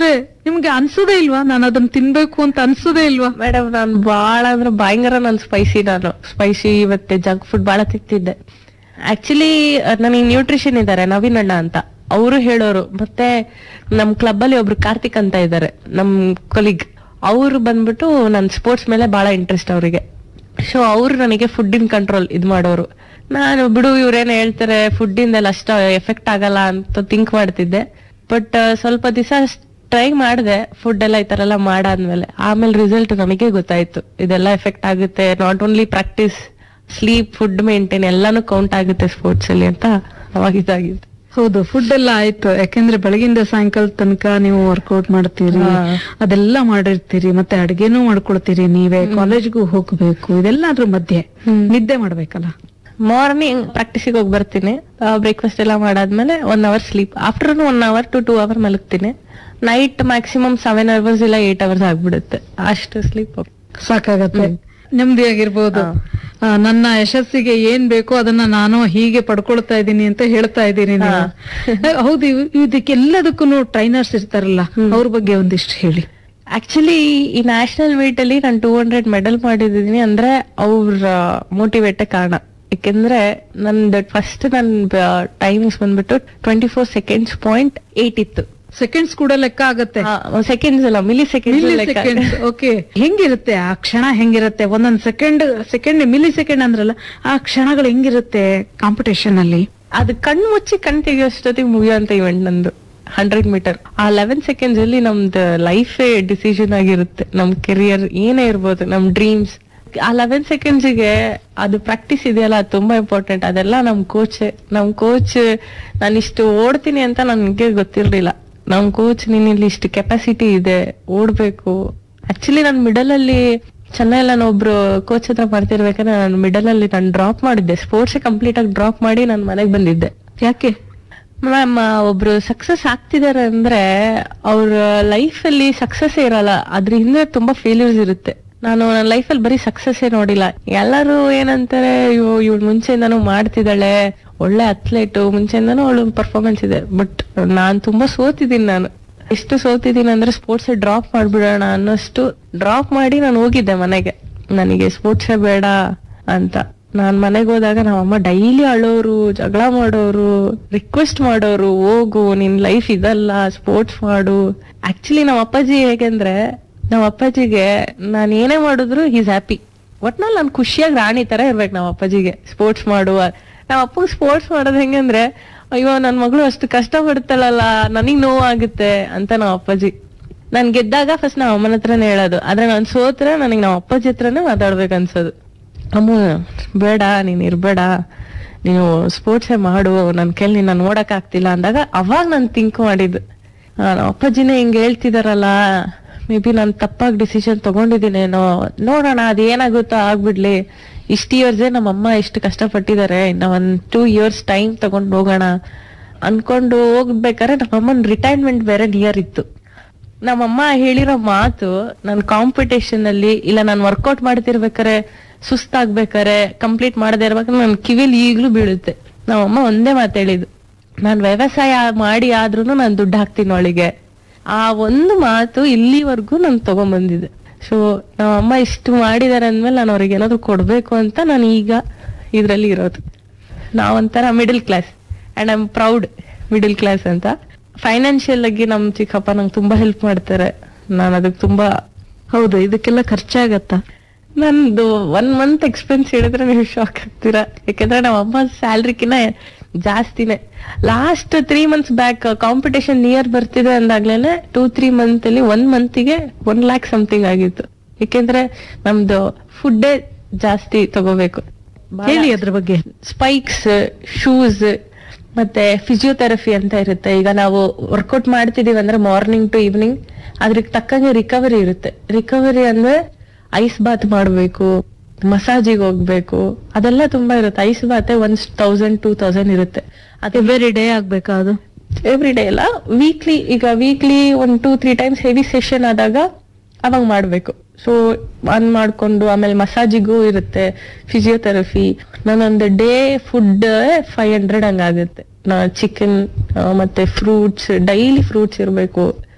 ಅಂದ್ರೆ ನಿಮ್ಗೆ ಅನ್ಸೋದೇ ಇಲ್ವಾ ನಾನು ಅದನ್ನ ತಿನ್ಬೇಕು ಅಂತ ಅನ್ಸೋದೇ ಇಲ್ವಾ ಮೇಡಮ್ ನಾನು ಬಹಳ ಅಂದ್ರೆ ಭಯಂಕರ ನಾನು ಸ್ಪೈಸಿ ನಾನು ಸ್ಪೈಸಿ ಮತ್ತೆ ಜಂಕ್ ಫುಡ್ ಬಹಳ ತಿಂತಿದ್ದೆ ಆಕ್ಚುಲಿ ನನಗೆ ನ್ಯೂಟ್ರಿಷನ್ ಇದ್ದಾರೆ ನವೀನ್ ಅಣ್ಣ ಅಂತ ಅವರು ಹೇಳೋರು ಮತ್ತೆ ನಮ್ ಕ್ಲಬ್ ಅಲ್ಲಿ ಒಬ್ರು ಕಾರ್ತಿಕ್ ಅಂತ ಇದ್ದಾರೆ ನಮ್ ಕೊಲಿಗ್ ಅವ್ರು ಬಂದ್ಬಿಟ್ಟು ನನ್ ಸ್ಪೋರ್ಟ್ಸ್ ಮೇಲೆ ಬಹಳ ಇಂಟ್ರೆಸ್ಟ್ ಅವರಿಗೆ ಸೊ ಅವ್ರು ನನಗೆ ಫುಡ್ ಇನ್ ಕಂಟ್ರೋಲ್ ಇದ್ ಮಾಡೋರು ನಾನು ಬಿಡು ಇವ್ರೇನ್ ಹೇಳ್ತಾರೆ ಫುಡ್ ಇಂದೆಲ್ಲ ಅಷ್ಟ ಎಫೆಕ್ಟ್ ಆಗಲ್ಲ ಅಂತ ಥಿಂಕ್ ಮಾಡ್ತಿದ್ದೆ ಬಟ್ ಸ್ವಲ್ಪ ದಿವಸ ಟ್ರೈ ಮಾಡಿದೆ ಫುಡ್ ಎಲ್ಲ ಈ ತರ ಎಲ್ಲ ಮಾಡಾದ್ಮೇಲೆ ಆಮೇಲೆ ರಿಸಲ್ಟ್ ನನಗೆ ಗೊತ್ತಾಯ್ತು ಇದೆಲ್ಲ ಎಫೆಕ್ಟ್ ಆಗುತ್ತೆ not only practice sleep food maintain ಎಲ್ಲಾನು ಕೌಂಟ್ ಆಗುತ್ತೆ ಸ್ಪೋರ್ಟ್ಸ್ ಅಲ್ಲಿ ಅಂತ ಅವಾಗ ಇದಾಗಿತ್ತು ಹೌದು ಫುಡ್ ಎಲ್ಲ ಆಯ್ತು ಯಾಕೆಂದ್ರೆ ಬೆಳಗಿಂದ ಸಾಯಂಕಾಲ ತನಕ ನೀವು ವರ್ಕೌಟ್ ಮಾಡ್ತೀರಿ ಹಾ. ಅದೆಲ್ಲ ಮಾಡಿರ್ತೀರಿ ಮತ್ತೆ ಅಡ್ಗೆನೂ ಮಾಡ್ಕೊಳ್ತೀರಿ ನೀವೇ ಕಾಲೇಜ್ಗೂ ಹೋಗ್ಬೇಕು ಇದೆಲ್ಲದ್ರ ಮಧ್ಯೆ ನಿದ್ದೆ ಮಾಡ್ಬೇಕಲ್ಲ ಮಾರ್ನಿಂಗ್ ಪ್ರಾಕ್ಟೀಸಿಗೆ ಹೋಗಿ ಬರ್ತೀನಿ ಬ್ರೇಕ್ಫಾಸ್ಟ್ ಎಲ್ಲ ಮಾಡಾದ್ಮೇಲೆ one hour sleep afternoon one hour to two hour ಮಲಗ್ತೀನಿ ನೈಟ್ ಮ್ಯಾಕ್ಸಿಮಮ್ ಸೆವೆನ್ ಅವರ್ಸ್ ಇಲ್ಲ ಏಟ್ ಅವರ್ಸ್ ಆಗ್ಬಿಡುತ್ತೆ ಅಷ್ಟು ಸ್ಲೀಪ್ ಸಾಕಾಗತ್ತೆ ನೆಮ್ಮದಿಯಾಗಿರ್ಬೋದು ಆ, ನನ್ನ ಯಶಸ್ಸಿಗೆ ಏನ್ ಬೇಕೋ ಅದನ್ನ ನಾನು ಹೀಗೆ ಪಡ್ಕೊಳ್ತಾ ಇದ್ದೀನಿ ಅಂತ ಹೇಳ್ತಾ ಇದ್ದೀನಿ ನೀವು ಹೌದು ಇವ್- ಇದಕ್ಕೆಲ್ಲದಕ್ಕೂ ಟ್ರೈನರ್ಸ್ ಇರ್ತಾರಲ್ಲ ಅವ್ರ ಬಗ್ಗೆ ಒಂದಿಷ್ಟು ಹೇಳಿ ಆಕ್ಚುಲಿ ಈ ನ್ಯಾಷನಲ್ ಮೀಟ್ ಅಲ್ಲಿ ನಾನು ಟೂ ಹಂಡ್ರೆಡ್ ಮೆಡಲ್ ಮಾಡಿದೀನಿ ಅಂದ್ರೆ ಅವ್ರ ಮೋಟಿವೇಟ್ ಕಾರಣ ಯಾಕೆಂದ್ರೆ ನಂದು ಫಸ್ಟ್ ನನ್ ಟೈಮಿಂಗ್ಸ್ ಬಂದ್ಬಿಟ್ಟು twenty four seconds point eight ಇತ್ತು ಸೆಕೆಂಡ್ಸ್ ಕೂಡ ಲೆಕ್ಕ ಆಗತ್ತೆ ಸೆಕೆಂಡ್ಸ್ ಅಲ್ಲ ಮಿಲಿ ಸೆಕೆಂಡ್ಸ್ ಓಕೆ ಹೆಂಗಿರುತ್ತೆ ಆ ಕ್ಷಣ ಹೆಂಗಿರುತ್ತೆ ಒಂದೊಂದ್ ಸೆಕೆಂಡ್ ಸೆಕೆಂಡ್ ಮಿಲಿ ಸೆಕೆಂಡ್ ಅಂದ್ರಲ್ಲ ಆ ಕ್ಷಣಗಳು ಹೆಂಗಿರುತ್ತೆ ಕಾಂಪಿಟೇಷನ್ ಅಲ್ಲಿ ಅದು ಕಣ್ಣು ಮುಚ್ಚಿ ಕಣ್ ತೆಗಿಯೋಷ್ಟೊತ್ತಿಗೆ ಮುಗಿಯುವಂತ ಇವೆಂಟ್ ನಂದು ಹಂಡ್ರೆಡ್ ಮೀಟರ್ ಆ ಲೆವೆನ್ ಸೆಕೆಂಡ್ಸ್ ಅಲ್ಲಿ ನಮ್ದು ಲೈಫ್ ಡಿಸಿಷನ್ ಆಗಿರುತ್ತೆ ನಮ್ ಕೆರಿಯರ್ ಏನೇ ಇರ್ಬೋದು ನಮ್ ಡ್ರೀಮ್ಸ್ ಆ ಲೆವೆನ್ ಸೆಕೆಂಡ್ಸ್ ಗೆ ಅದು ಪ್ರಾಕ್ಟೀಸ್ ಇದೆಯಲ್ಲ ಅದು ತುಂಬಾ ಇಂಪಾರ್ಟೆಂಟ್ ಅದೆಲ್ಲ ನಮ್ ಕೋಚ್ ನಮ್ ಕೋಚ್ ನಾನು ಇಷ್ಟು ಓಡ್ತೀನಿ ಅಂತ ನನ್ಗೆ ಗೊತ್ತಿರ್ಲಿಲ್ಲ ನಮ್ ಕೋಚ್ ನೀನ್ ಇಲ್ಲಿ ಇಷ್ಟು ಕೆಪಾಸಿಟಿ ಇದೆ ಓಡ್ಬೇಕು ಆಕ್ಚುಲಿ ನಾನ್ ಮಿಡಲ್ ಅಲ್ಲಿ ಚೆನ್ನೈ ನಾನು ಒಬ್ರು ಕೋಚ್ ಹತ್ರ ಮಾಡ್ತಿರ್ಬೇಕಾದ್ರೆ ನಾನು ಮಿಡಲ್ ಅಲ್ಲಿ ನಾನು ಡ್ರಾಪ್ ಮಾಡಿದ್ದೆ ಸ್ಪೋರ್ಟ್ಸ್ ಕಂಪ್ಲೀಟ್ ಆಗಿ ಡ್ರಾಪ್ ಮಾಡಿ ನಾನು ಮನೆಗೆ ಬಂದಿದ್ದೆ ಯಾಕೆ ಮ್ಯಾಮ್ ಒಬ್ರು ಸಕ್ಸಸ್ ಆಗ್ತಿದಾರೆ ಅಂದ್ರೆ ಅವ್ರ ಲೈಫ್ ಅಲ್ಲಿ ಸಕ್ಸಸ್ ಇರಲ್ಲ ಅದ್ರ ಹಿಂದೆ ತುಂಬಾ ಫೇಲ್ಯೂರ್ಸ್ ಇರುತ್ತೆ ನಾನು ನನ್ನ ಲೈಫ್ ಅಲ್ಲಿ ಬರೀ ಸಕ್ಸಸ್ ನೋಡಿಲ್ಲ ಎಲ್ಲರೂ ಏನಂತಾರೆ ಇವ್ ಇವಳು ಮುಂಚೆಯಿಂದಾನು ಮಾಡ್ತಿದ್ದಾಳೆ ಒಳ್ಳೆ ಅಥ್ಲೇಟ್ ಮುಂಚೆಯಿಂದಾನು ಅವಳು ಪರ್ಫಾರ್ಮೆನ್ಸ್ ಇದೆ ಬಟ್ ನಾನ್ ತುಂಬಾ ಸೋತಿದ್ದೀನಿ ನಾನು ಎಷ್ಟು ಸೋತಿದ್ದೀನಿ ಅಂದ್ರೆ ಸ್ಪೋರ್ಟ್ಸ್ ಡ್ರಾಪ್ ಮಾಡ್ಬಿಡೋಣ ಅನ್ನೋಷ್ಟು ಡ್ರಾಪ್ ಮಾಡಿ ನಾನು ಹೋಗಿದ್ದೆ ಮನೆಗೆ ನನಗೆ ಸ್ಪೋರ್ಟ್ಸೇ ಬೇಡ ಅಂತ ನಾನ್ ಮನೆಗೆ ಹೋದಾಗ ನಮ್ಮಮ್ಮ ಡೈಲಿ ಅಳೋರು ಜಗಳ ಮಾಡೋರು ರಿಕ್ವೆಸ್ಟ್ ಮಾಡೋರು ಹೋಗು ನಿನ್ ಲೈಫ್ ಇದಲ್ಲ ಸ್ಪೋರ್ಟ್ಸ್ ಮಾಡು ಆಕ್ಚುಲಿ ನಮ್ಮ ಅಪ್ಪಾಜಿ ಹೇಗೆಂದ್ರೆ ನಮ್ಮ ಅಪ್ಪಾಜಿಗೆ ನಾನ್ ಏನೇ ಮಾಡಿದ್ರು ಈಸ್ ಹ್ಯಾಪಿ ಒಟ್ನಲ್ಲಿ ನಾನು ಖುಷಿಯಾಗಿ ರಾಣಿ ತರ ಇರ್ಬೇಕು ನಮ್ಮ ಅಪ್ಪಾಜಿಗೆ ಸ್ಪೋರ್ಟ್ಸ್ ಮಾಡುವ ನಮ್ಮ ಅಪ್ಪಗೆ ಸ್ಪೋರ್ಟ್ಸ್ ಮಾಡೋದು ಹೆಂಗಂದ್ರೆ ಅಯ್ಯೋ ನನ್ ಮಗಳು ಅಷ್ಟು ಕಷ್ಟ ಪಡ್ತಾಳಲ್ಲ ನನಗ್ ನೋವಾಗುತ್ತೆ ಅಂತ ನಮ್ಮ ಅಪ್ಪಾಜಿ ನಾನ್ ಗೆದ್ದಾಗ ಫಸ್ಟ್ ನಮ್ಮ ಅಮ್ಮನ ಹತ್ರನೇ ಹೇಳೋದು ಆದ್ರೆ ನಾನ್ ಸೋತ್ರೆ ನನಗೆ ನಮ್ಮ ಅಪ್ಪಾಜಿ ಹತ್ರನೇ ಮಾತಾಡ್ಬೇಕು ಅನ್ಸೋದು ಅಮ್ಮ ಬೇಡ ನೀನ್ ಇರ್ಬೇಡ ನೀನು ಸ್ಪೋರ್ಟ್ಸೇ ಮಾಡು ನನ್ ಕೈಲಿ ನಿನ್ನ ನೋಡಕ್ ಆಗ್ತಿಲ್ಲ ಅಂದಾಗ ಅವಾಗ ನಾನ್ ಥಿಂಕ್ ಮಾಡಿದ್ದು ಆ, ನಮ್ಮ ಅಪ್ಪಾಜಿನೇ ಹಿಂಗ್ ಹೇಳ್ತಿದಾರಲ್ಲ ಮೇ ಬಿ ನಾನ್ ತಪ್ಪಾಗಿ ಡಿಸಿಷನ್ ತಗೊಂಡಿದ್ದೀನೇನೋ ನೋಡೋಣ ಅದ್ ಏನಾಗುತ್ತೋ ಆಗ್ಬಿಡ್ಲಿ ಇಷ್ಟು ಇಯರ್ಸೇ ನಮ್ಮ ಅಮ್ಮ ಎಷ್ಟು ಕಷ್ಟಪಟ್ಟಿದ್ದಾರೆ ಇನ್ನ ಒಂದ್ ಟೂ ಇಯರ್ಸ್ ಟೈಮ್ ತಗೊಂಡ್ ಹೋಗೋಣ ಅನ್ಕೊಂಡು ಹೋಗ್ಬೇಕಾದ್ರೆ ನಮ್ಮ ಅಮ್ಮನ್ ರಿಟೈರ್ಮೆಂಟ್ ಬೇರೆ ನಿಯರ್ ಇತ್ತು ನಮ್ಮಮ್ಮ ಹೇಳಿರೋ ಮಾತು ನನ್ ಕಾಂಪಿಟೇಷನ್ ಅಲ್ಲಿ ಇಲ್ಲ ನಾನು ವರ್ಕೌಟ್ ಮಾಡ್ತಿರ್ಬೇಕಾರೆ ಸುಸ್ತಾಗ್ಬೇಕಾರೆ ಕಂಪ್ಲೀಟ್ ಮಾಡದೇ ಇರ್ಬೇಕಾದ್ರೆ ನನ್ ಕಿವಿಲಿ ಈಗ್ಲೂ ಬೀಳುತ್ತೆ ನಮ್ಮಮ್ಮ ಒಂದೇ ಮಾತು ಹೇಳಿದ್ದು ನಾನ್ ವ್ಯವಸಾಯ ಮಾಡಿ ಆದ್ರೂ ನಾನು ದುಡ್ಡು ಹಾಕ್ತೀನಿ ಅವಳಿಗೆ ಆ ಒಂದು ಮಾತು ಇಲ್ಲಿವರೆಗೂ ನಾನು ತಗೊಂಬಂದಿದ್ದೆ ಸೊ ನಮ್ಮಮ್ಮ ಇಷ್ಟು ಮಾಡಿದಾರೆ ಅಂದ್ಮೇಲೆ ನಾನು ಅವ್ರಿಗೆ ಏನಾದ್ರು ಕೊಡ್ಬೇಕು ಅಂತ ನಾನು ಈಗ ಇದ್ರಲ್ಲಿ ಇರೋದು ನಾವೊಂಥರ middle class and I am proud middle class ಅಂತ ಫೈನಾನ್ಷಿಯಲ್ ಆಗಿ ನಮ್ ಚಿಕ್ಕಪ್ಪ ನಂಗೆ ತುಂಬಾ ಹೆಲ್ಪ್ ಮಾಡ್ತಾರೆ ನಾನು ಅದಕ್ಕೆ ತುಂಬಾ ಹೌದು ಇದಕ್ಕೆಲ್ಲ ಖರ್ಚಾಗತ್ತಾ ನಂದು ಒನ್ ಮಂತ್ ಎಕ್ಸ್ಪೆನ್ಸ್ ಹೇಳಿದ್ರೆ ನೀವು ಶಾಕ್ ಆಗ್ತೀರಾ ಯಾಕಂದ್ರೆ ನಮ್ಮ ಅಮ್ಮ ಸ್ಯಾಲ್ರಿಕಿನ ಜಾಸ್ತಿನೇ last three months back competition near ಬರ್ತಿದೆ ಅಂದಾಗ್ಲೇನೆ ಟೂ ತ್ರೀ ಮಂತ್ ಅಲ್ಲಿ ಒನ್ ಮಂತಿಗೆ ಒನ್ ಲ್ಯಾಕ್ ಸಮಥಿಂಗ್ ಆಗಿತ್ತು ಯಾಕೆಂದ್ರೆ ನಮ್ದು ಫುಡ್ಡೇ ಜಾಸ್ತಿ ತಗೋಬೇಕು ಹೇಳಿ ಅದ್ರ ಬಗ್ಗೆ ಸ್ಪೈಕ್ಸ್ ಶೂಸ್ ಮತ್ತೆ ಫಿಸಿಯೋಥೆರಪಿ ಅಂತ ಇರುತ್ತೆ ಈಗ ನಾವು ವರ್ಕೌಟ್ ಮಾಡ್ತಿದೀವಿ ಅಂದ್ರೆ ಮಾರ್ನಿಂಗ್ ಟು ಈವ್ನಿಂಗ್ ಅದ್ರಿಗೆ ತಕ್ಕಂಗೆ ರಿಕವರಿ ಇರುತ್ತೆ ರಿಕವರಿ ಅಂದ್ರೆ ಐಸ್ ಬಾತ್ ಮಾಡ್ಬೇಕು ಮಸಾಜಿಗೆ ಹೋಗ್ಬೇಕು ಅದೆಲ್ಲ ತುಂಬಾ ಇರುತ್ತೆ ಐಸ್ ಬಾತೆ ಒನ್ ತೌಸಂಡ್ ಟೂ ತೌಸಂಡ್ ಇರುತ್ತೆ ಅದು ಎವ್ರಿ ಡೇ ಆಗ್ಬೇಕಾ ಅದು ಎವ್ರಿ ಡೇ ಇಲ್ಲ ವೀಕ್ಲಿ ಈಗ weekly one two three times heavy session ಆದಾಗ ಅವಾಗ ಮಾಡ್ಬೇಕು ಸೊ ಆನ್ ಮಾಡ್ಕೊಂಡು ಆಮೇಲೆ ಮಸಾಜಿಗೂ ಇರುತ್ತೆ ಫಿಸಿಯೋಥೆರಪಿ ನಾನೊಂದು ಡೇ ಫುಡ್ ಫೈವ್ ಹಂಡ್ರೆಡ್ ಹಂಗಾಗುತ್ತೆ ಚಿಕನ್ ಮತ್ತೆ ಫ್ರೂಟ್ಸ್ ಡೈಲಿ ಫ್ರೂಟ್ಸ್ ಇರಬೇಕು